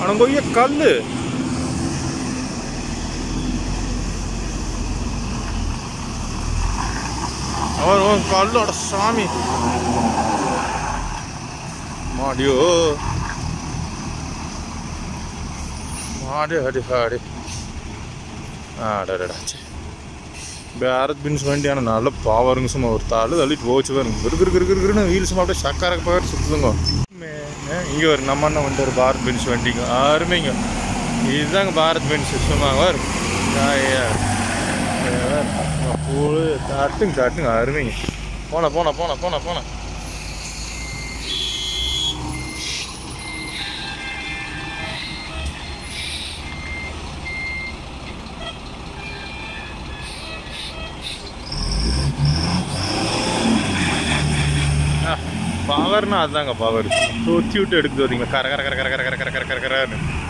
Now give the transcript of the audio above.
அனங்கொய்ய கல் அவர் கல்லோட சாமி மாடியோ மாடி அடி அடி ஆடடா பாரத் பின்ஸ் வண்டியான நல்ல பாவருங்க சும்மா ஒரு தாள் தள்ளிட்டு போச்சு பாருங்க கிரு கிரு கிரு கிருன்னு வீல் சும்மா அப்படியே சக்கரை போயிட்டு சுற்றுதுங்க இங்கே ஒரு நம்ம அண்ணன் வந்துட்டு பாரத் பென்ஸ் வண்டிங்க அருமைங்க இதுதாங்க பாரத் பென்ஸ் சும்மா வர் பூ தட்டுங்க தட்டுங்க அருமைங்க போன போன போன போன போன பவர்னா அதுதாங்க பவர் தொத்தி விட்டு எடுக்குது வரீங்க கர கர கர கர கர கர கர கர கர கரன்னு